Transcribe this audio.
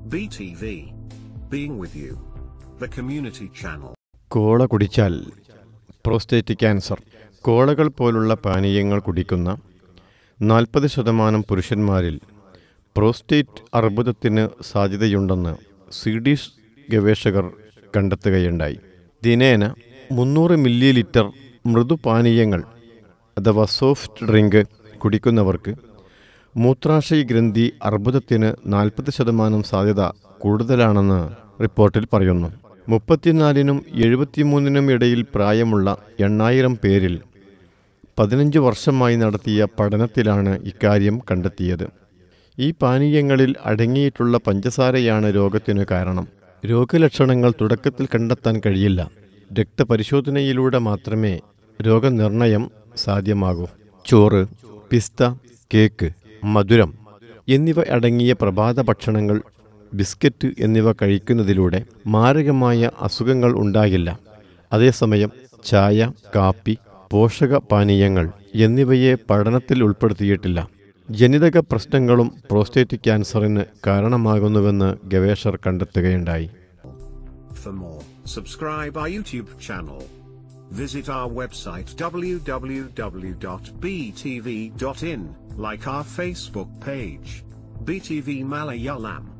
BTV. Being with you. The community channel. കോള കുടിച്ചാൽ prostate cancer കോളകൾ പോലുള്ള പാനീയങ്ങൾ കുടിക്കുന്ന നാൽപ്പത് ശതമാനം പുരുഷന്മാരിൽ പ്രോസ്റ്റേറ്റ് അർബുദത്തിന് സാധ്യതയുണ്ടെന്ന് സ്വീഡിഷ് ഗവേഷകർ കണ്ടെത്തുകയുണ്ടായി ദിനേന മുന്നൂറ് മില്ലി ലിറ്റർ മൃദുപാനീയങ്ങൾ അഥവാ സോഫ്റ്റ് ഡ്രിങ്ക് കുടിക്കുന്നവർക്ക് മൂത്രാശയ ഗ്രന്ഥി അർബുദത്തിന് നാൽപ്പത് ശതമാനം സാധ്യത കൂടുതലാണെന്ന് റിപ്പോർട്ടിൽ പറയുന്നു മുപ്പത്തിനാലിനും എഴുപത്തിമൂന്നിനും ഇടയിൽ പ്രായമുള്ള എണ്ണായിരം പേരിൽ പതിനഞ്ച് വർഷമായി നടത്തിയ പഠനത്തിലാണ് ഇക്കാര്യം കണ്ടെത്തിയത് ഈ പാനീയങ്ങളിൽ അടങ്ങിയിട്ടുള്ള പഞ്ചസാരയാണ് രോഗത്തിനു കാരണം രോഗലക്ഷണങ്ങൾ തുടക്കത്തിൽ കണ്ടെത്താൻ കഴിയില്ല രക്തപരിശോധനയിലൂടെ മാത്രമേ രോഗനിർണയം സാധ്യമാകൂ ചോറ് പിസ്ത കേക്ക് മധുരം എന്നിവ അടങ്ങിയ പ്രഭാത ഭക്ഷണങ്ങൾ ബിസ്ക്കറ്റ് എന്നിവ കഴിക്കുന്നതിലൂടെ മാരകമായ അസുഖങ്ങൾ ഉണ്ടാകില്ല അതേസമയം ചായ കാപ്പി പോഷക പാനീയങ്ങൾ എന്നിവയെ പഠനത്തിൽ ഉൾപ്പെടുത്തിയിട്ടില്ല ജനിതക പ്രശ്നങ്ങളും പ്രോസ്റ്റേറ്റ് ക്യാൻസറിന് കാരണമാകുന്നുവെന്ന് ഗവേഷകർ കണ്ടെത്തുകയുണ്ടായി For more, subscribe our YouTube channel. Visit our website www.btv.in, like our Facebook page. BTV Malayalam.